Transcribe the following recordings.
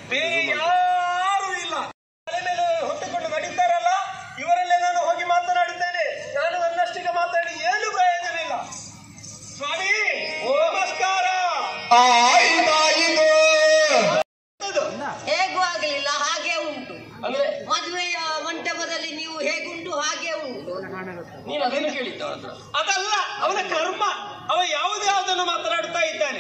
ಬೇರೆ ಯಾರು ಇಲ್ಲ ತಲೆ ಮೇಲೆ ಹೊತ್ತುಕೊಂಡು ನಡೀತಾರಲ್ಲ ಇವರಲ್ಲೇ ನಾನು ಹೋಗಿ ಮಾತನಾಡುತ್ತೇನೆ ನಾನು ನನ್ನಷ್ಟಿಗೆ ಮಾತಾಡಿ ಏನು ಪ್ರಯೋಜನವಿಲ್ಲ ಸ್ವಾಮಿ ನಮಸ್ಕಾರ ಅದು. ಹೇಗೂ ಆಗಲಿಲ್ಲ ಹಾಗೆ ಉಂಟು ಅಂದ್ರೆ ಮದುವೆಯ ಮಂಟಪದಲ್ಲಿ ನೀವು ಹೇಗುಂಟು ಹಾಗೆ ಉಂಟು ನೀನು ಅದನ್ನು ಕೇಳಿದ್ದ ಅವನ ಹತ್ರ ಅದಲ್ಲ ಅವನ ಕರ್ಮ ಅವ ಯಾವುದೇ ಯಾವುದನ್ನು ಮಾತನಾಡುತ್ತಾ ಇದ್ದಾನೆ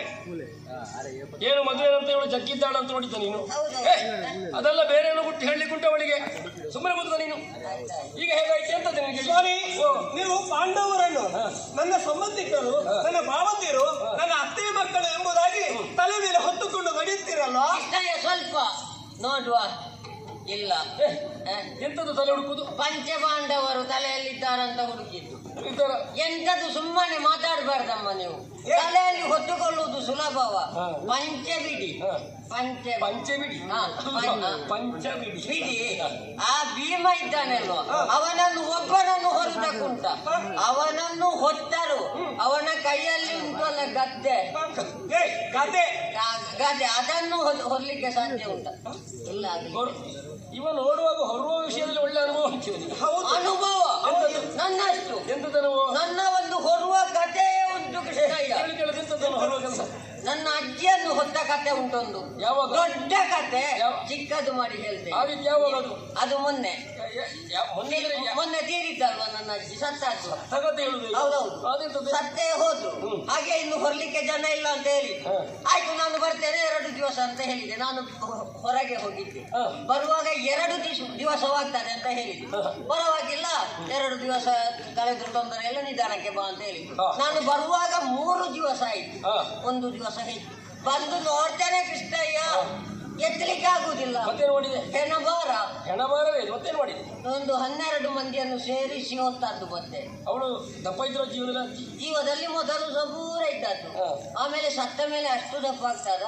ಏನು ಮದುವೆ ಅಂತ ಹೇಳಿ ಜಗ್ಗಿದ್ದಾಳ ಅಂತ ನೋಡಿದ್ದ ನೀನು ಹೌದು. ಏ, ಅದೆಲ್ಲ ಬೇರೆ ಏನೋ ಬಿಟ್ಟು ಹೇಳಲಿಕ್ಕುಂಟು ಅವಳಿಗೆ ಸುಮ್ಮನೆ ಕೂತ್ಕೊ ನೀನು ಈಗ ಹೇಗಾಯ್ತು ಅಂತ ನಿನಗೆ ಸ್ವಾಮಿ ನೀವು ಪಾಂಡವರನ್ನು ನನ್ನ ಸಂಬಂಧಿಕರು ನನ್ನ ಭಾವಂದಿರು ನನ್ನ ಅತ್ತೆ ಮಕ್ಕಳು ಎಂಬುದಾಗಿ ತಲೆ ಮೇಲೆ ಹೊತ್ತುಕೊಂಡು ನಡೆಯುತ್ತೀರಲ್ಲ ಕೃಷ್ಣಯ್ಯ ಸ್ವಲ್ಪ ನೋಡುವ ಇಲ್ಲ ಏ, ಹ? ಎಂತದ್ದು ತಲೆ ಹುಡುಕುದು ಪಂಚಪಾಂಡವರು ತಲೆಯಲ್ಲಿದ್ದಾರಂತ ಹುಡುಕಿದ್ದು ಇದ್ದಾರ ಎಂತದು ಸುಮ್ಮನೆ ಮಾತಾಡಬಾರ್ದಮ್ಮ ನೀವು ಏ? ತಲೆಯಲ್ಲಿ ಹೊತ್ತುಕೊಳ್ಳುವುದು ಸುಲಭವ ಹ. ಪಂಚ ಬಿಡಿ ಹ. ಪಂಚ ಪಂಚೆ ಬಿಡಿ ಹಾ, ಪಂಚ. ಪಂಚ ಬಿಡಿ ಬಿಡಿ ಆ ಭೀಮ ಇದ್ದಾನಲ್ವ ಅವನನ್ನು ಒಬ್ಬನನ್ನು ಹೊರತಕ್ಕುಂಟ ಅವನನ್ನು ಹೊತ್ತರು ಅವನ ಕೈಯಲ್ಲಿ ಉಂಟಲ್ಲ ಗದ್ದೆ ಏ ಕತೆ ಆ ಗದ್ದೆ ಅದನ್ನು ಹೊರ್- ಹೊರ್ಲಿಕ್ಕೆ ಸಾಧ್ಯ ಉಂಟ ಇಲ್ಲ ಆಗ್ಲಿ. ಹೊರ- ಇವ ನೋಡುವಾಗ ಹೊರುವ ವಿಷಯದಲ್ಲಿ ಒಳ್ಳೆ ಅನುಭವ ಉಂಟು ನಿನಗೆ. ಹೌದು ಅನುಭವ ನನ್ನಷ್ಟು ಎಂತದ್ದು ಅನುಭವ ನನ್ನ ಒಂದು ಹೊರುವ ಕಥೆಯೇ ಉಂಟು ಕೃಷ್ಣಯ್ಯ ಕೇಳಿ ಕೇಳದು ಎಂತದ್ದನ್ನು ಹೊರುವ ಕೆಲಸ ನನ್ನ ಅಜ್ಜಿಯನ್ನು ಹೊತ್ತ ಕತೆ ಉಂಟೊಂದು ಯಾವಾಗ ದೊಡ್ಡ ಕತೆ ಯಾವ- ಚಿಕ್ಕದು ಮಾಡಿ ಹೇಳ್ತೇನೆ ಆಗಿದ್ದು ಯಾವಾಗ ಅದು ಅದು ಮೊನ್ನೆ ಯಾ- ಯಾ- ಯಾ- ಮೊನ್ನೆ ಅಂದ್ರೆ ಯಾ- ಮೊನ್ನೆ ತೀರಿದ್ದಲ್ವ ನನ್ನ ಅಜ್ಜಿ ಸತ್ತಾದ್ದು ತಗತ್ತೆ ಹೇಳುದು ಈಗ. ಹೌದೌದು ಅದೆಂತದ್ದು? ಸತ್ತೇ ಹೋದ್ರು ಹ್ಮ್. ಹಾಗೆ ಇನ್ನು ಹೊರಲಿಕ್ಕೆ ಜನ ಇಲ್ಲ ಅಂತ ಹೇಳಿ ಹ. ಆಯ್ತು ನಾನು ಬರ್ತೇನೆ ಎರಡು ದಿವಸ ಅಂತ ಹೇಳಿದೆ ನಾನು ಹೊ- ಹೊರಗೆ ಹೋಗಿದ್ದೆ ಹ. ಬರುವಾಗ ಎರಡು ದಿವಸ ದಿವಸವಾಗ್ತದೆ ಅಂತ ಹೇಳಿದೆ ಹ. ಪರವಾಗಿಲ್ಲ ಎರಡು ದಿವಸ ಕಳೆದ್ರು ತೊಂದರೆ ಎಲ್ಲ ನಿಧಾನಕ್ಕೆ ಬಾ ಅಂತ ಹೇಳಿ ಹ. ನಾನು ಬರುವಾಗ ಮೂರು ದಿವಸ ಆಯ್ತು ಹ. ಒಂದು ದಿವಸ ಹೆಚ್ಚು ಬಂದು ನೋಡ್ತೇನೆ ಕೃಷ್ಣಯ್ಯ ಎತ್ತಲಿಕ್ಕೆ ಆಗುದಿಲ್ಲ ಮತ್ತೆ ನೋಡಿದೆ ಹೆಣ ಭಾರ ಹೆಣ ಬಾರವೇ ಇದು ಮತ್ತೇನು ಮಾಡಿದೆ ಒಂದು ಹನ್ನೆರಡು ಮಂದಿಯನ್ನು ಸೇರಿಸಿ ಹೊತ್ತದ್ದು ಬಂದೆ ಅವಳು ದಪ್ಪ ಇದ್ರ ಜೀವನದ ಅಜ್ಜಿ ಜೀವದಲ್ಲಿ ಮೊದಲು ಸಬೂರ ಇದ್ದದ್ದು ಹ. ಆಮೇಲೆ ಸತ್ತ ಮೇಲೆ ಅಷ್ಟು ದಪ್ಪ ಆಗ್ತದ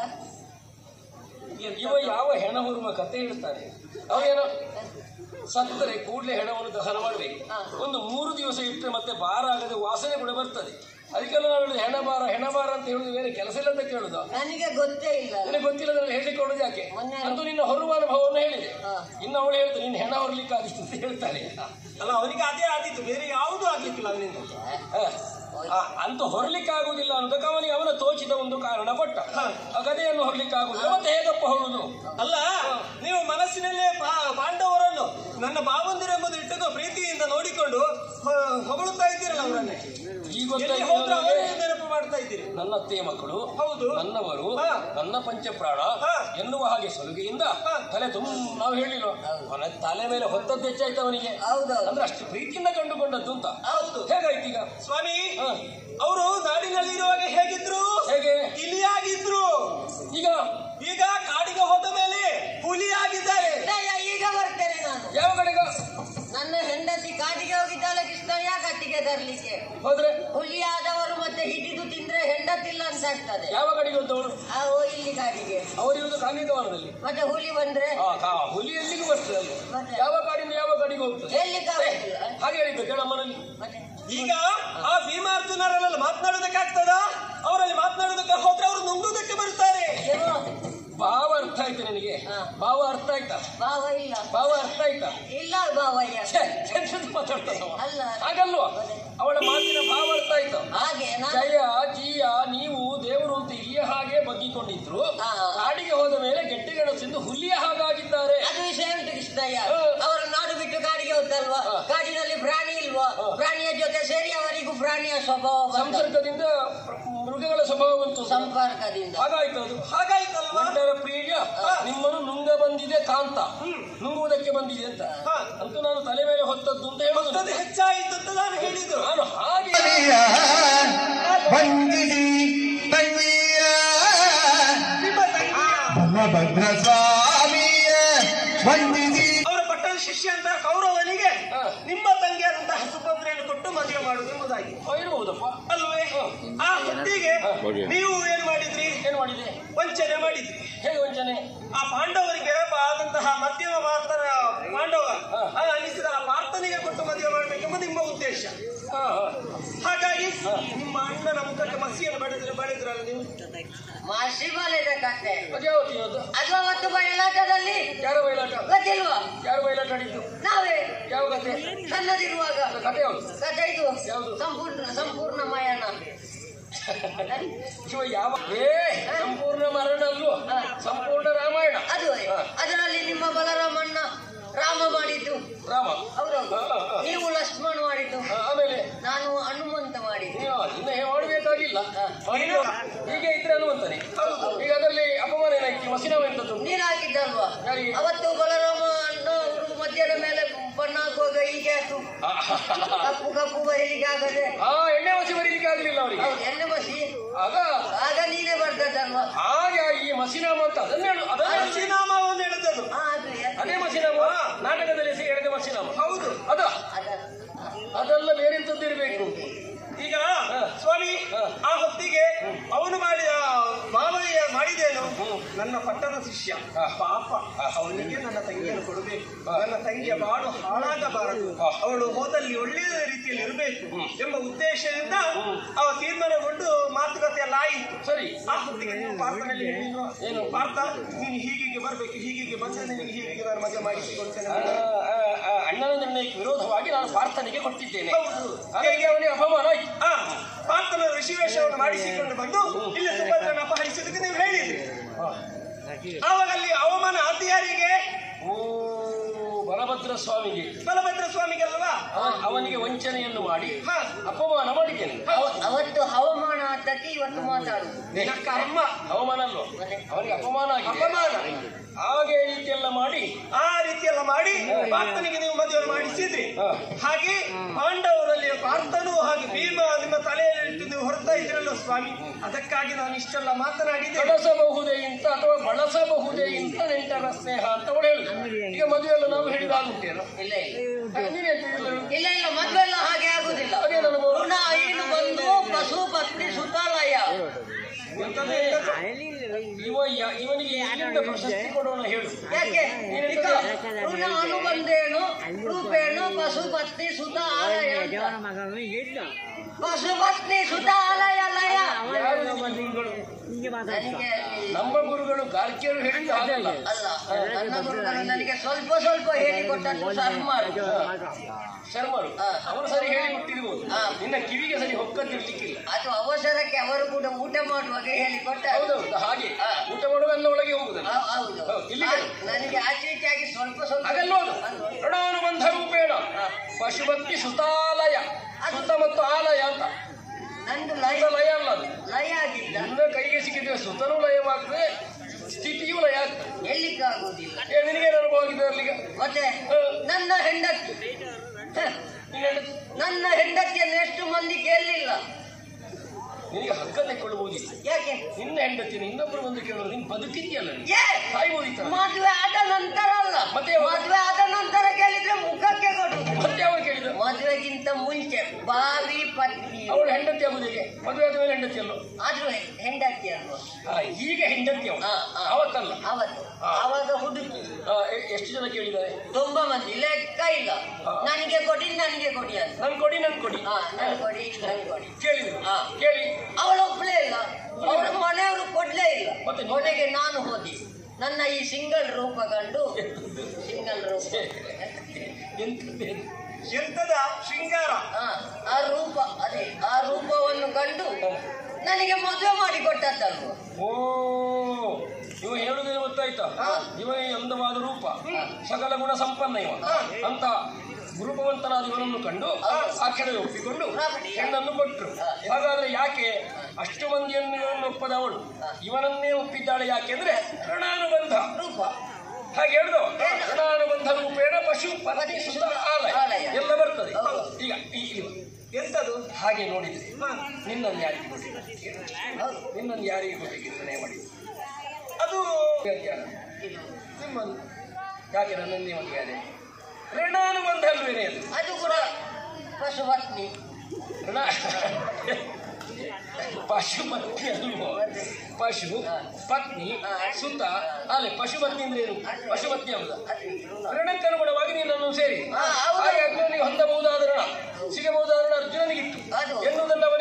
ಇವ ಯಾವ ಹೆಣ ಹೊರುವ ಕತೆ ಹೇಳ್ತಾರೆ ಅವೇನೋ ಸತ್ತರೆ ಕೂಡಲೇ ಹೆಣವನ್ನು ದಹನ ಮಾಡಬೇಕು ಹಾ. ಒಂದು ಮೂರು ದಿವಸ ಇಟ್ಟರೆ ಮತ್ತೆ ಭಾರ ಆಗದೆ ವಾಸನೆ ಕೂಡ ಬರ್ತದೆ ಅದಕ್ಕೆಲ್ಲ ನಾವು ಹೇಳುದು ಹೆಣ ಭಾರ ಹೆಣ ಭಾರ ಅಂತ ಹೇಳುದು ಬೇರೆ ಕೆಲಸ ಇಲ್ಲ ಅಂತ ಕೇಳುದು ನನಗೆ ಗೊತ್ತೇ ಇಲ್ಲ ನನಗೆ ಗೊತ್ತಿಲ್ಲದ್ರೆ ಹೇಳಿಕ್ಕೆ ಕೊಡೋದು ಯಾಕೆ ಮೊನ್ನೆ- ಅಂತೂ ನಿನ್ನ ಹೊರುವ ಅನುಭವವನ್ನು ಹೇಳಿದೆ ಹಾ. ಇನ್ನು ಅವಳು ಹೇಳ್ತಾರೆ ನಿನ್ನ ಹೆಣ ಹೊರಲಿಕ್ಕೆ ಆಗಿತ್ತು ಅಂತ ಹೇಳ್ತಾಳೆ ಅಲ್ಲ ಅವನಿಗೆ ಅದೇ ಆದೀತು ಬೇರೆ ಯಾವುದು ಆಗ್ಲಿಕ್ಕಿಲ್ಲ ಅವನಿಂದ ಹ. ಆ, ಅಂತೂ ಹೊರಲಿಕ್ಕೆ ಆಗುದಿಲ್ಲ ಅನ್ನೋದಕ್ಕೆ ಅವನಿಗೆ ಅವನ ತೋಚಿದ ಒಂದು ಕಾರಣ ಕೊಟ್ಟ ಆ ಗದೆಯನ್ನು ಹೊರಲಿಕ್ಕೆ ಆಗುದಿಲ್ಲ ಮತ್ತೆ ಹೇಗಪ್ಪ ಹೊರುದು ಅಲ್ಲ ನೀವು ಮನಸ್ಸಿನಲ್ಲೇ ಪಾ- ಪಾಂಡವರನ್ನು ನನ್ನ ಭಾವಂದಿರೆಂಬುದು ಇಟ್ಟುಕೋ ಪ್ರೀತಿಯಿಂದ ನೋಡಿಕೊಂಡು ಹೊ- ಹೊಗಳುತ್ತಾ ಇದ್ದೀರಲ್ಲ ಅವರನ್ನೇ ಈಗ ಎಲ್ಲಿ ಹೋದ್ರೆ ಗೊತ್ತಾಯ್ತು ಅವರೇ ನನಗೆ. ನೆನಪು ಮಾಡ್ತಾ ಇದ್ದೀರಿ ನನ್ನ ಅತ್ತೆಯ ಮಕ್ಕಳು ಹೌದು. ನನ್ನವರು ಹಾ. ನನ್ನ ಪಂಚಪ್ರಾಣ ಹಾ. ಎನ್ನುವ ಹಾಗೆ ಸಲುಗೆಯಿಂದ ಹಾ. ತಲೆ ತುಂಬ ನಾವು ಹೇಳಿಲ್ಲ ಅವನ ತಲೆ ಮೇಲೆ ಹೊತ್ತದ್ದು ಹೆಚ್ಚಾಯ್ತು ಅವನಿಗೆ ಹೌದೌದು ಅಂದ್ರೆ ಅಷ್ಟು ಪ್ರೀತಿಯಿಂದ ಕಂಡುಕೊಂಡದ್ದು ಅಂತ ಹೌದು ಹೇಗಾಯ್ತು ಈಗ ಸ್ವಾಮಿ ಹಾ. ಅವರು ನಾಡಿನಲ್ಲಿ ಇರುವಾಗ ಹೇಗಿದ್ರು ಹೇಗೆ ಇಲಿಯಾಗಿದ್ರು ಈಗ ಈಗ ಕಾಡಿಗೆ ಹೋದ ಮೇಲೆ ಹುಲಿಯಾಗಿದ್ದಾರೆ ಕೃಷ್ಣಯ್ಯ ಈಗ ಬರ್ತೇನೆ ನಾನು ಯಾವ ಕಡೆಗ ನನ್ನ ಹೆಂಡತಿ ಕಾಡಿಗೆ ಹೋಗಿದ್ದಾಳೆ ಕೃಷ್ಣಯ್ಯ ಕಟ್ಟಿಗೆ ತರ್ಲಿಕ್ಕೆ ಹೋದ್ರೆ ಹುಲಿಯಾದವರು ಮತ್ತೆ ಹಿಡಿದು ತಿಂದ್ರೆ ಹೆಂಡತಿಲ್ಲ ಅಂತ ಆಗ್ತದೆ ಯಾವ ಕಡೆಗೆ ಹೋದವರು ಆ, ಓ, ಇಲ್ಲಿ ಕಾಡಿಗೆ ಅವರಿರುವುದು ಕಾಮಿಕವನದಲ್ಲಿ ಮತ್ತೆ ಹುಲಿ ಬಂದ್ರೆ ಆ ಕಾ ಹುಲಿ ಎಲ್ಲಿಗೂ ಬರ್ತದೆ ಅಲ್ಲಿ ಮತ್ತೆ? ಯಾವ ಕಾಡಿಂದ ಯಾವ ಕಾಡಿಗೆ ಹೋಗ್ತದೆ ಎಲ್ಲಿ ಕಾಗುದಿಲ್ಲ ಹಾಗೆ ಹೇಳಿದ್ದು ಕೇಳಮ್ಮನಲ್ಲಿ ಮತ್ತೆ ಈಗ ಆ ಭೀಮಾರ್ಜುನರಲ್ಲೆಲ್ಲ ಮಾತನಾಡೋದಕ್ಕಾಗ್ತದ ಅವರಲ್ಲಿ ಮಾತನಾಡೋದಕ್ಕೆ ಹೋದ್ರೆ ಅವರು ನುಂಗುವುದಕ್ಕೆ ಬರ್ತಾರೆ ಏನು? ಭಾವ ಅರ್ಥ ಆಯ್ತು ನನಗೆ ಹಾ. ಭಾವ ಅರ್ಥ ಆಯ್ತಾ ಭಾವ ಇಲ್ಲ ಭಾವ ಅರ್ಥ ಆಯ್ತಾ ಇಲ್ಲ ಭಾವಯ್ಯ ಛೆ, ಎಂತದು ಮಾತಾಡ್ತಾನವ? ಅಲ್ಲ. ಹಾಗಲ್ವಾ ಅವಳ ಮಾತಿನ ಭಾವ ಅರ್ಥ ಆಯ್ತು ಹಾಗೆ ನಾನು ಜಯ ಜೀಯ ನೀವು ದೇವರು ಅಂತ ಇಲ್ಲಿಯ ಹಾಗೆ ಬಗ್ಗಿಕೊಂಡಿದ್ರು ಹಾ. ಕಾಡಿಗೆ ಹೋದ ಮೇಲೆ ಗೆಡ್ಡೆಗೆಣಸಿಂದು ಹುಲಿಯ ಹಾಗಾಗಿದ್ದಾರೆ ಅದು ವಿಷಯ ಉಂಟು ಕೃಷ್ಣಯ್ಯ ಹಾ. ಅವರು ನಾಡು ಬಿಟ್ಟು ಕಾಡಿಗೆ ಹೋದಲ್ವಾ ಹಾ. ಕಾಡಿನಲ್ಲಿ ಪ್ರಾಣಿ ಇಲ್ವಾ ಹಾ. ಪ್ರಾಣಿಯ ಜೊತೆ ಸೇರಿ ಅವರಿಗೂ ಪ್ರಾಣಿಯ ಸ್ವಭಾವ ಬಂತು. ಸಂಸರ್ಗದಿಂದ ಮೃಗಗಳ ಸ್ವಭಾವ ಬಂತು ಸಂಪರ್ಕದಿಂದ ಹಾಗಾಯ್ತು ಅದು ಹಾಗಾಯ್ತಲ್ವಾ ಗಂಡರ ಪ್ರಿಯ ನಿಮ್ಮನ್ನು ನುಂಗ ಬಂದಿದೆ ಕಾಂತ ನುಂಗುವುದಕ್ಕೆ ಬಂದಿದೆ ಅಂತ ಹಾ. ಅಂತೂ ನಾನು ತಲೆ ಮೇಲೆ ಹೊತ್ತದ್ದು ಅಂತ ಹೇಳುದು ಅದು ಹೆಚ್ಚಾಯಿತು ಅಂತ ನಾನು ಹೇಳಿದ್ದು ನಾನು ಹಾಗೆ ವಂದಿಸಿ ತಂಗಿಯ ನಿಮ್ಮ ತಂಗಿ ಬಲಭದ್ರ ಸ್ವಾಮಿಯ ವಂದಿಸಿ ಅವರ ಪಟ್ಟದ ಶಿಷ್ಯ ಅಂತ ಕೌರವನಿಗೆ ಹಾ. ನಿಮ್ಮ ತಂಗಿಯಾದಂತಹ ಸುಭದ್ರೆಯನ್ನು ಕೊಟ್ಟು ಮದುವೆ ಮಾಡುವುದು ಎಂಬುದಾಗಿ ಓ, ಇರ್ಬಹುದಪ್ಪ ಅಲ್ವೇ ಆ ಹೊತ್ತಿಗೆ ನೀವು ಏನ್ ಮಾಡಿದ್ರಿ ಏನ್ ಮಾಡಿದೆ ವಂಚನೆ ಮಾಡಿದ್ರಿ ಹೇಗೆ ವಂಚನೆ ಆ ಪಾಂಡವರಿಗೆ ಆದಂತಹ ಮಧ್ಯಮ ಮಾತರ ಪಾಂಡವ ಹಾ. ಆ ಅನಿಸಿದ ಆ ಪಾರ್ಥನಿಗೆ ಕೊಟ್ಟು ಮದುವೆ ಮಾಡಬೇಕೆಂಬುದು ನಿಮ್ಮ ಉದ್ದೇಶ ಹಾ, ಹಾ. ಹಾಗಾಗಿ ಅದಕ್ಕಾಗಿ ನಿಮ್ಮ ಅಣ್ಣನ ಮುಖಕ್ಕೆ ಮಸಿಯನ್ನು ಬಡಿದ್ರೆ ಬಳಿದ್ರಲ್ಲ ನೀವು ಮಾಸಿ ಬಲೆದ ಕತೆ ಅದ್ಯಾವತ್ತು ಇವತ್ತು ಅದು ಅವತ್ತು ಬಯಲಾಟದಲ್ಲಿ ಯಾರ ಬಯಲಾಟ ಗೊತ್ತಿಲ್ವಾ ಯಾರು ಬಯಲಾಟ ಆಡಿದ್ದು ನಾವೇ ಯಾವ ಕತೆ ಸಣ್ಣದಿರುವಾಗ ಕತೆ ಯಾವುದು ಕತೆ ಇದು ಯಾವುದು? ಸಂಪೂರ್ಣ ಸಂಪೂರ್ಣ ಮಯಣ ಶಿವ ಯಾವ ಏ ಸಂಪೂರ್ಣ ಮರಣ ಅಲ್ವೋ ಸಂಪೂರ್ಣ ರಾಮಾಯಣ ಅದು ಅದರಲ್ಲಿ ನಿಮ್ಮ ಬಲರಾಮಣ್ಣ ರಾಮ ಮಾಡಿದ್ದು ರಾಮ ಹೌದೌದು ಹಾ, ಹಾ, ಹಾ. ನೀವು ಲಕ್ಷ್ಮಣ ಮಾಡಿದ್ದು ಆ, ಆಮೇಲೆ ನಾನು ಹನುಮಂತ ಮಾಡಿದ್ದು ನೀವು ಇನ್ನ ಹೇ- ಮಾಡಬೇಕಾಗಿಲ್ಲ ಮಾಡಿದ್ದು ಹೀಗೆ ಇದ್ರೆ ಅನ್ನುವಂತಾನೆ ಈಗ ಅದರಲ್ಲಿ ಅಪಮಾನ ಏನಾಯ್ತು ಮಸಿನಾವ ಎಂತದ್ದು ನೀನ್ ಹಾಕಿದ್ದಲ್ವಾ ಯಾರಿಗೆ? ಅವತ್ತು ಬಲರಾಮ ಅಣ್ಣ ಅವರು ಮಧ್ಯಾಹ್ನ ಮೇಲೆ ಬಣ್ಣ ಹಾಕುವಾಗ ಹೀಗೆ ಆಯ್ತು ಕಪ್ಪು ಕಪ್ಪು ಬರೀಲಿಕ್ಕೆ ಆಗದೆ ಆ ಎಣ್ಣೆ ಮಸಿ ಬರೀಲಿಕ್ಕೆ ಆಗಲಿಲ್ಲ ಅವರಿಗೆ ಹೌದು ಎಣ್ಣೆ ಬಸಿ ಆಗ ಆಗ ನೀನೇ ಬರ್ತದಲ್ವಾ ಹಾಗೆ ಈ ಮಸಿನಾಮ ಅಂತ ಅದನ್ನ ಹೇಳು ಅದನ್ನ ಮಸಿನಾಮವನ್ನು ಹೇಳಿದದು ಹಾ ಅದು ಎ- ಅದೇ ಮಸಿನಾಮ ನಾಟಕದಲ್ಲಿ ಸೇ- ಹೇಳಿದ ಮಸಿನಾಮ ಹೌದು ಅದ ಅದ- ಅದೆಲ್ಲ ಬೇರೆಂತದ್ದು ಇರಬೇಕು ಈಗ ಸ್ವಾಮಿ ಆ ಹೊತ್ತಿಗೆ ಅವನು ಮಾಡಿದ ಮಾವಯ್ಯ ಮಾಡಿದೇನು ನನ್ನ ಪಟ್ಟದ ಶಿಷ್ಯ ಪಾಪ ಅವನಿಗೆ ನನ್ನ ತಂಗಿಯನ್ನು ಕೊಡಬೇಕು ನನ್ನ ತಂಗಿಯ ಬಾಳು ಹಾಳಾಗಬಾರದು ಅವಳು ಹೋದಲ್ಲಿ ಒಳ್ಳೆಯ ರೀತಿಯಲ್ಲಿ ಇರಬೇಕು ಎಂಬ ಉದ್ದೇಶದಿಂದ ಅವ ತೀರ್ಮಾನಗೊಂಡು ಮಾತುಕತೆ ಎಲ್ಲ ಆಯಿತು ಸರಿ ಆ ಹೊತ್ತಿಗೆ ನೀವು ಪಾರ್ಥನಲ್ಲಿ ಹೇಳಿಲ್ವಾ? ಏನು? ಪಾರ್ಥ ನೀನು ಹೀಗಿಗೆ ಬರ್ಬೇಕು ಹೀಗಿಗೆ ಬಂದ್ರೆ ನಿನಗೆ ಹೀಗಿಗೆ ನಾನು ಮದುವೆ ಮಾಡಿಸಿಕೊಡ್ತೇನೆ ಆ, ಆ, ಆ, ಅಣ್ಣನ ನಿರ್ಣಯಕ್ಕೆ ವಿರೋಧವಾಗಿ ನಾನು ಪ್ರಾರ್ಥನೆಗೆ ಕೊಟ್ಟಿದ್ದೇನೆ ಹೌದು ಹಾಗಾಗಿ ಅವನಿಗೆ ಅಪಮಾನ ಆಯ್ತು ಆ ಪಾರ್ಥನ ಋಷಿವೇಷವನ್ನು ಮಾಡಿಸಿಕೊಂಡು ಬಂದು ಇಲ್ಲಿ ಸುಭದ್ರನ ಅಪಹರಿಸಿದಕ್ಕೆ ನೀವು ಹೇಳಿದ್ರಿ ಆವಾಗ ಅಲ್ಲಿ ಅವಮಾನ ಆದ ಯಾರಿಗೆ ಓ ಬಲಭದ್ರ ಸ್ವಾಮಿಗೆ ಬಲಭದ್ರ ಸ್ವಾಮಿಗಲ್ವಾ ಅವ- ಅವನಿಗೆ ವಂಚನೆಯನ್ನು ಮಾಡಿ ಹಾ. ಅಪಮಾನ ಮಾಡಿದ್ದೇನೆ ಅವ- ಅವತ್ತು ಹವಾಮಾನ ಆದ್ದಕ್ಕೆ ಇವತ್ತು ಮಾತಾಡುದು ನಿನ್ನ ಕರ್ಮ ಅವಮಾನ ಅಲ್ವ ಅವನಿಗೆ ಅಪಮಾನ ಆಗಿದೆ ಅಪಮಾನ ಹಾಗೆ ಈ ರೀತಿಯೆಲ್ಲ ಮಾಡಿ ಆ ರೀತಿಯೆಲ್ಲ ಮಾಡಿ ಪಾರ್ಥನಿಗೆ ನೀವು ಮದುವೆ ಮಾಡಿಸಿದ್ರಿ ಹಾ. ಹಾಗೆ ಪಾಂಡವರಲ್ಲಿ ಪಾರ್ಥನು ಹಾಗೆ ಭೀಮ ನಿಮ್ಮ ತಲೆಯಲ್ಲಿ ಇಟ್ಟು ನೀವು ಹೊರತಾ ಇದ್ರಲ್ಲ ಸ್ವಾಮಿ ಅದಕ್ಕಾಗಿ ನಾನು ಇಷ್ಟೆಲ್ಲ ಮಾತನಾಡಿದೆ ಬಳಸಬಹುದೇ ಇಂತ ಅಥವಾ ಬಳಸಬಹುದೇ ಇಂತ ನೆಂಟರ ಸ್ನೇಹ ಅಂತ ಅವಳು ಹೇಳಿದ್ರು ಈಗ ಮದುವೆ ಎಲ್ಲ ನಾವು ಹೇಳಿದಾಗುತ್ತೇನೋ ಇಲ್ಲ ಇಲ್ಲ ನೀನೇ ಅಂತ ಹೇಳಿದ್ರು. ಇಲ್ಲ ಇಲ್ಲ ಮದ್ವೆ ಎಲ್ಲ ಹಾಗೆ ಆಗುದಿಲ್ಲ ಅದೇ ನನ್ನ ಮಗಳು. ಋಣ ಐನು ಬಂದು ಪಶು ಪತ್ನಿ ಸುತಾಲಯ ಎಂತದ್ದು ಎಂತದ್ದು? ಇವ ಯ- ಇವನಿಗೆ ಎಲ್ಲಿಂದ ಪ್ರಶಸ್ತಿ ಕೊಡೋಣ ಹೇಳು ಯಾಕೆ ಈಗ ಋಣ ಅನುಬಂಧೇನು ರೂಪೇಣು ಪಶು ಪತ್ನಿ ಸುತ ಆಲಯ ಅಂತ. ಪಶು ಪತ್ನಿ ಸುತ ಆಲಯ ಲಯ ಯಾರು ನಿಮ್ಮ ಗುರುಗಳು ನನಗೆ ನಮ್ಮ ಗುರುಗಳು ಗಾರ್ಕಿಯರು ಹೇಳಿದ್ದು ಹಾಗಲ್ಲ ಅಲ್ಲ ನನ್ನ ಗುರುಗಳು ನನಗೆ ಸ್ವಲ್ಪ ಸ್ವಲ್ಪ ಹೇಳಿಕೊಟ್ಟದ್ದು ಸರ್ಮಾರು ಶರ್ಮರು ಹಾ. ಅವರು ಸರಿ ಹೇಳಿ ಕೊಟ್ಟಿರ್ಬೋದು ಹಾ. ನಿನ್ನ ಕಿವಿಗೆ ಸರಿ ಹೊಕ್ಕದಿರ್ಲಿಕ್ಕಿಲ್ಲ ಅದು ಅವಸರಕ್ಕೆ ಅವರು ಕೂಡ ಊಟ ಮಾಡುವಾಗ ಹೇಳಿಕೊಟ್ಟ ಹೌದೌದು ಹಾಗೆ ಹಾ. ಊಟ ಮಾಡುವಲ್ಲ ಒಳಗೆ ಹೋಗುದಲ್ಲ ಹೌದು ಹೌದು, ಇಲ್ಲಿಗೆ. ಆ, ನನಗೆ ಆಚೆ ಈಚೆ ಆಗಿ ಸ್ವಲ್ಪ ಸ್ವಲ್ಪ ಹಾಗಲ್ಲೋದು ಅದು. ಋಣಾನುಬಂಧ ರೂಪೇಣ ಪಶುಭಕ್ತಿ ಸುತಾಲಯ ಸುತ ಮತ್ತು ಆಲಯ ಅಂತ ನಂದು ಲಯ ಸುತ ಲಯ ಅಲ್ಲ ಅದು ಲಯ ಆಗಿಲ್ಲ ನನ್ನ ಕೈಗೆ ಸಿಕ್ಕಿದ್ರೆ ಸುತನೂ ಲಯವಾಗ್ತದೆ ಸ್ಥಿತಿಯೂ ಲಯ ಆಗ್ತದೆ ಎಲ್ಲಿಕ್ಕಾಗುವುದಿಲ್ಲ ಏ, ನಿನಗೆ ಅನುಭವ ಆಗಿದೆ ಅಲ್ಲಿಗೆ ಮತ್ತೆ ಹಾ. ನನ್ನ ಹೆಂಡತಿ ಹ, ನಿನ್ನ ಹೆಂಡತಿ- ನನ್ನ ಹೆಂಡತಿಯನ್ನು ಎಷ್ಟು ಮಂದಿ ಕೇಳಲಿಲ್ಲ ನಿನಗೆ ಹಗ್ಗ ತೆಕ್ಕೊಳ್ಳಬಹುದಿಲ್ಲ ಯಾಕೆ ನಿನ್ನ ಹೆಂಡತಿನ ಇನ್ನೊಬ್ಬರು ಬಂದು ಕೇಳೋರು ನೀನು ಬದುಕಿದೆಯಲ್ಲ ನೀನು ಏ ಸಾಯ್ಬೋದಿತ್ತ ಮದುವೆ ಆದ ನಂತರ ಅಲ್ಲ ಮತ್ತೆ ಯಾವಾಗ? ಮದುವೆ ಆದ ನಂತರ ಕೇಳಿದ್ರೆ ಮುಖಕ್ಕೆ ಕೊಡುದು ಮತ್ತೆ ಅವಳು ಕೇಳಿದ ಮದುವೆಗಿಂತ ಮುಂಚೆ ಬಾವಿ ಪತ್ನಿ ಅವಳು ಹೆಂಡತಿ ಆಗುದು ಹೇಗೆ ಮದುವೆ ಆದ ಮೇಲೆ ಹೆಂಡತಿ ಅಲ್ಲ ಆದ್ರೂ ಹೆಂಡತಿ ಅಲ್ವಾ ಈಗ ಹೆಂಡತಿ ಅವಳು ಹಾ, ಹಾ. ಅವತ್ತಲ್ಲ ಅವತ್ತು ಹಾ. ಆವಾಗ ಹುಡುಕಿ ಆ, ಎ- ಎಷ್ಟು ಜನ ಕೇಳಿದ್ದಾರೆ ತುಂಬಾ ಮಂದಿ ಲೆಕ್ಕ ಇಲ್ಲ ಹಾ. ನನಗೆ ಕೊಡಿ ನನಗೆ ಕೊಡಿ ಅಂತ ನನ್ ಕೊಡಿ ನನ್ ಕೊಡಿ ಹಾ ನನ್ ಕೊಡಿ ನನ್ ಕೊಡಿ ಕೇಳಿದ್ರು ಹಾ. ಕೇಳಿ ಅವಳು ಒಪ್ಲೇ ಇಲ್ಲ ಅವಳ ಮನೆಯವರು ಕೊಡ್ಲೇ ಇಲ್ಲ ಮತ್ತೆ ನೀವು? ಕೊನೆಗೆ ನಾನು ಹೋದಿ ನನ್ನ ಈ ಸಿಂಗಲ್ ರೂಪ ಕಂಡು ಸಿಂಗಲ್ ರೂಪ ಎಂತದ್ದು? ಎಂತದ ಶೃಂಗಾರ ಹಾ, ಆ ರೂಪ ಅದೇ ಆ ರೂಪವನ್ನು ಕಂಡು ನನಗೆ ಮದುವೆ ಮಾಡಿ ಕೊಟ್ಟದ್ದಲ್ವ ಓ ಇವ ಹೇಳುದೇನು ಗೊತ್ತಾಯ್ತಾ ಇವ ಈ ಅಂದವಾದ ರೂಪ ಸಕಲ ಗುಣ ಸಂಪನ್ನ ಇವ ಅಂತ ಗುರುಪವಂತನಾದ ಇವನನ್ನು ಕಂಡು ಆಕ್ಷಣೆ ಒಪ್ಪಿಕೊಂಡು ಹೆಣ್ಣನ್ನು ಕೊಟ್ಟರು ಹಾಗಾದ್ರೆ ಯಾಕೆ ಅಷ್ಟು ಮಂದಿಯನ್ನು ಇವನನ್ನು ಒಪ್ಪದ ಅವಳು ಇವನನ್ನೇ ಒಪ್ಪಿದ್ದಾಳೆ ಯಾಕೆಂದ್ರೆ ಋಣಾನುಬಂಧ ರೂಪ ಹಾಗೆ ಹೇಳಿದವ ಋಣಾನುಬಂಧ ರೂಪೇಣ ಪಶು ಪತಿ ಸುತ ಆಲಯ ಆಲಯ. ಎಲ್ಲ ಬರ್ತದೆ ಈಗ ಈ ಇವ. ಎಂತದು ಹಾಗೆ ನೋಡಿದ್ರೆ ಹಾ. ನಿನ್ನನ್ನು ಯಾರಿಗೆ ಕೊಟ್ಟಿದ್ದು ನಿನ್ನನ್ನು ಯಾರಿಗೆ ಕೊಟ್ಟಿದ್ದು ನಿರ್ಣಯ ಮಾಡಿ ಅದು ನಿಮ್ಮನ್ನು ಯಾಕೆ ನನ್ನನ್ನೇ ಮದುವೆ ಋಣಾನುಬಂಧ ಅಲ್ವೇನೆ ಅದು ಅದು ಕೂಡ ಪಶುಪತ್ನಿ ಋಣ ಪಶು ಪತ್ನಿ ಅಲ್ವೋ ಪಶು ಪತ್ನಿ ಸುತ್ತ ಅಲ್ಲೇ ಪಶು ಪತ್ನಿ ಅಂದ್ರೆ ಏನು ಪಶು ಪತ್ನಿ ಹೌದಾ ಋಣಕ್ಕನುಗುಣವಾಗಿ ನೀನನ್ನು ಸೇರಿ ಹಾ, ಹೌದು. ಹಾಗೆ ಅರ್ಜುನನಿಗೆ ಹೊಂದಬಹುದಾದ ಋಣ ಸಿಗಬಹುದಾದ ಋಣ ಅರ್ಜುನನಿಗಿತ್ತು ಅದು. ಎನ್ನುವುದನ್ನು ಅವನಿಗೆ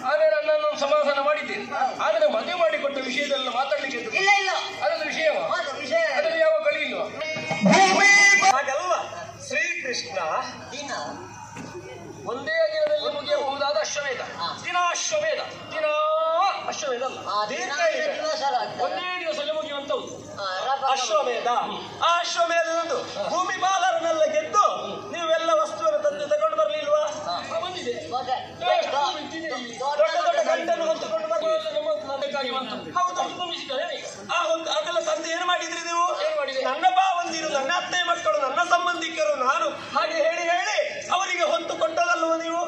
ಆಮೇಲೆ ನನ್ನನ್ನು ಸಮಾಧಾನ ಮಾಡಿದ್ದೇನೆ ಆದರೆ ಮದುವೆ ಮಾಡಿಕೊಟ್ಟ ವಿಷಯದಲ್ಲ ಮಾತಾಡ್ಲಿಕ್ಕೆ ಇತ್ತು. ಇಲ್ಲ ಇಲ್ಲ ಅದೊಂದು ವಿಷಯವ ಅದು ವಿಷಯ ಅದರಲ್ಲಿ ಯಾವ ಕಳಿ ಇಲ್ವಾ ಭೂಮಿ ಹಾಗಲ್ವ ಶ್ರೀಕೃಷ್ಣ ದಿನ ಒಂದೇ ದಿನದಲ್ಲಿ ಮುಗಿಯಬಹುದಾದ ಅಶ್ವಮೇಧ ಹಾ. ದಿನ ಅಶ್ವಮೇಧ ದಿನ ಅಶ್ವಮೇಧ ಅಲ್ಲ ಆ ದಿನ ಅಂದ್ರೆ ದಿವಸ ಅಲ್ಲ ಆಗ್ತದೆ. ಒಂದೇ ದಿವಸದಲ್ಲಿ ಮುಗಿಯುವಂತದ್ದು ಆ, ರಬ್ಬ ಅಶ್ವಮೇಧ ಆ ಅಶ್ವಮೇಧದಂದು ಭೂಮಿ ಬಾಲರನ್ನೆಲ್ಲ ಗೆದ್ದು ನೀವೆಲ್ಲ ವಸ್ತುವನ್ನು ತಂದು ತಗೊಂಡು ಬರ್ಲಿಲ್ವಾ ಬಂದಿದೆ ಮತ್ತೆ ಎಷ್ಟು ಬಿದ್ದಿದೆ ಇಲ್ಲಿ. ದೊಡ್ಡ ದೊಡ್ಡ ದೊಡ್ಡ ಗಂಟನ್ನು ಹೊತ್ತುಕೊಂಡು ಬರ್ಲಿಲ್ಲ ನಮ್ಮ ನಾಟಕಕ್ಕಾಗಿ ಬಂತು. ಹೌದು. ಅದು ತುಂಬಿಸಿದ್ದಾರೆ ಈಗ. ಆ ಒಂದು ಅದೆಲ್ಲ ತಂದು ಏನು ಮಾಡಿದ್ರಿ ನೀವು ಏನ್ ಮಾಡಿದೆ? ನನ್ನ ಭಾವಂದಿರು ನನ್ನ ಅತ್ತೆ ಮಕ್ಕಳು ನನ್ನ ಸಂಬಂಧಿಕರು ನಾನು ಹಾಗೆ ಹೇಳಿ ಹೇಳಿ ಅವರಿಗೆ ಹೊತ್ತು ಕೊಟ್ಟದಲ್ವ ನೀವು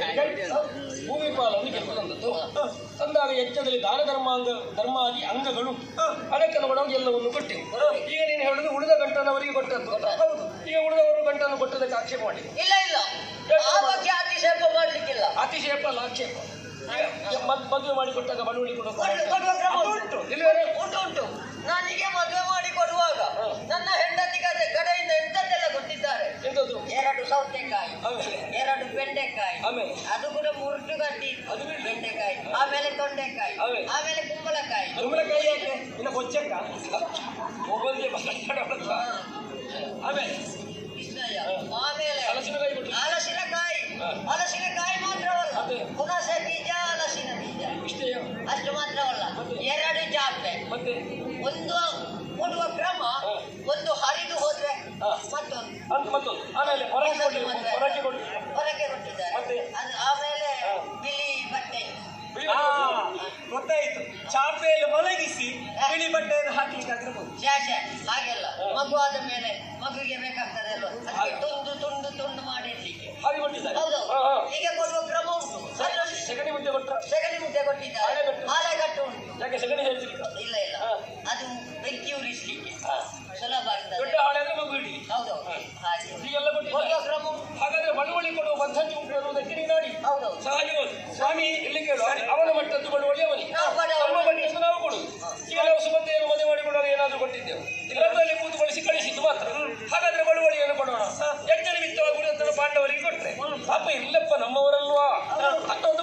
ಭೂಮಿ ಪಾಲನ್ನು ಗೆಲ್ಲುವಂಥದ್ದು ತಂದಾಗ ಯಜ್ಞದಲ್ಲಿ ದಾನ ಧರ್ಮಾಂಗ ಧರ್ಮಾದಿ ಅಂಗಗಳು ಅದಕ್ಕೆ ಅನುಗುಣವಾಗಿ ಎಲ್ಲವನ್ನು ಕೊಟ್ಟೆವು ಈಗ ನೀನು ಹೇಳುದು ಉಳಿದ ಗಂಟನ್ನು ಅವರಿಗೆ ಕೊಟ್ಟದ್ದು ಹೌದು ಈಗ ಉಳಿದವರು ಗಂಟನ್ನು ಕೊಟ್ಟದಕ್ಕೆ ಆಕ್ಷೇಪ ಮಾಡಿ ಇಲ್ಲ ಇಲ್ಲ ಆ ಬಗ್ಗೆ ಅತಿಶೇಪ ಮಾಡ್ಲಿಕ್ಕಿಲ್ಲ ಅತಿಶೇಪ ಅಲ್ಲ ಆಕ್ಷೇಪ ಈಗ ಮದ್- ಮದುವೆ ಮಾಡಿ ಕೊಟ್ಟಾಗ ಬಳುವಳಿ ಕೊಡೋ ಕೊಟ್ಟು- ಕೊಡುವ ಕ್ರಮ ಅದು ಉಂಟು ಉಂಟು. ಇಲ್ಲವೇ ಉಂಟು ಉಂಟು ನನಗೆ ಮದುವೆ ಮಾಡಿ ಕೊಡುವಾಗ ನನ್ನ ಹೆಂಡತಿ ಕಡೆ ಕಡೆಯಿಂದ ಎಂತದ್ದೆಲ್ಲ ಕೊಟ್ಟಿದ್ದಾರೆ ಎಂತದ್ದು ಎರಡು ಸೌತೆಕಾಯಿ ಆಮೇಲೆ ಎರಡು ಬೆಂಡೆಕಾಯಿ ಆಮೇಲೆ ಅದು ಕೂಡ ಮುರುಟು ಗಡ್ಡಿ ಅದು ಬಿಡಿ. ಬೆಂಡೆಕಾಯಿ ಆಮೇಲೆ ತೊಂಡೆಕಾಯಿ ಆಮೇಲೆ? ಆಮೇಲೆ ಕುಂಬಳಕಾಯಿ ಕುಂಬಳಕಾಯಿ ಯಾಕೆ ಇನ್ನ ಬೊಚ್ಚಕ್ಕ ಮೊಬೈಲ್ಗೆ ಮಾತಾಡೋದು. ಆಮೇಲೆ ಕೃಷ್ಣಯ್ಯ ಆಮೇಲೆ ಹಲಸಿನಕಾಯಿ ಕೊಟ್ಟು ಹಲಸಿನಕಾಯಿ ಹಾ. ಹಲಸಿನಕಾಯಿ ಮಾತ್ರವಲ್ಲ ಮತ್ತೆ? ಹುಣಸೆ ಬೀಜ ಹಲಸಿನ ಬೀಜ ಇಷ್ಟೇ ಅಷ್ಟು ಮಾತ್ರವಲ್ಲ ಮತ್ತೆ? ಎರಡು ಜಾಪೆ ಮತ್ತೆ ಒಂದು ಕೊಡುವ ಕ್ರಮ ಹಾ. ಒಂದು ಹರಿದು ಹೋದ್ರೆ ಹಾ. ಮತ್ತೊಂದು ಅಂತ ಮತ್ತೊಂದು ಆಮೇಲೆ ಹೊರಗೆ ಕೊಡಿ ಮದುವೆ. ಹೊರಗೆ ಕೊಡಿ ಹೊರಗೆ ಕೊಟ್ಟಿದ್ದಾರೆ ಮತ್ತೆ? ಅದು ಆಮೇಲೆ ಹಾ. ಬಿಳಿ ಬಟ್ಟೆ ಬಿಳಿ ಆ, ಬಟ್ಟೆ. ಗೊತ್ತಾಯ್ತು ಚಾಪೆಯಲ್ಲಿ ಮಲಗಿಸಿ ಬಿಳಿ ಬಟ್ಟೆಯನ್ನು ಹಾಕ್ಲಿಕ್ಕೆ ಆಗಿರ್ಬೋದು ಶಾಸೆ ಹಾಗೆಲ್ಲ ಹಾ. ಮಗು ಆದ ಮೇಲೆ ಮಗುವಿಗೆ ಬೇಕಾಗ್ತದೆ ಅಲ್ವಾ ಅದಕ್ಕೆ ತುಂಡು ತುಂಡು ತುಂಡು ಮಾಡಿ ಇಡ್ಲಿಕ್ಕೆ ಹಾಗೆ ಕೊಟ್ಟಿದ್ದಾರೆ ಹೌದು ಹಾ, ಹಾ. ಹೀಗೆ ಕೊಡುವ ಕ್ರಮ ಉಂಟು ಅದರಲ್ಲಿ ಸಗಣಿ ಮುದ್ದೆ ಕೊಟ್ರ ಸಗಣಿ ಮುದ್ದೆ ಕೊಟ್ಟಿದ್ದಾರೆ ಆಲೆಗಟ್ಟು. ಆಲೆಗಟ್ಟು ಉಂಟು ಯಾಕೆ ಸಗಣಿ ಹೇಳ್ತಿರ್ಲಿಕ್ಕ ಇಲ್ಲ ಇಲ್ಲ ಹಾ. ಅದು ಬೆಂಕಿ ಉರಿಸ್ಲಿಕ್ಕೆ ಸುಲಭ ಆಗ್ತದೆ ದೊಡ್ಡ ಹಾಳೆ ಅಂದ್ರೆ ಮಗು ಇಡಿ ಹೌದು ಹಾ. ಹಾಗೆ ಹೀಗೆಲ್ಲ ಕೊಟ್ಟಿದ್ದಾರೆ ಕೊಡುವ ಕ್ರಮ ಉಂಟು ಹಾಗಾದ್ರೆ ಬಳುವಳಿ ಕೊಡುವ ಪದ್ಧತಿ ಉಂಟು ಅನ್ನೋದಕ್ಕೆ ನೀನಾಡಿ ಹೌದು ಸಹಜವಾಗಿ ಸ್ವಾಮಿ ಇಲ್ಲಿ ಕೇಳು ಅವನ ಮಟ್ಟದ್ದು ಬಳುವಳಿ ಅವನಿಗೆ ನಾವು ಬಡ- ನಮ್ಮ ಮಟ್ಟದ್ದು ನಾವು ಕೊಡುದು ಈಗ ನಾವು ಸುಮತೆಯನ್ನು ಮದುವೆ ಮಾಡಿಕೊಡುವಾಗ ಏನಾದ್ರೂ ಕೊಟ್ಟಿದ್ದೆವು ಇಲ್ಲದ್ರಲ್ಲಿ ಕೂತುಗೊಳಿಸಿ ಕಳಿಸಿದ್ದು ಮಾತ್ರ ಹಾಗಾದ್ರೆ ಬಳುವಳಿಯನ್ನು ಕೊಡೋಣ ಯಜ್ಞ ನಿಮಿತ್ತವಾಗಿ ಉಳಿದಂತಹ ಪಾಂಡವರಿಗೆ ಕೊಟ್ರೆ ಪಾಪ ಇಲ್ಲಪ್ಪ ನಮ್ಮವರಲ್ವಾ ಅಂತ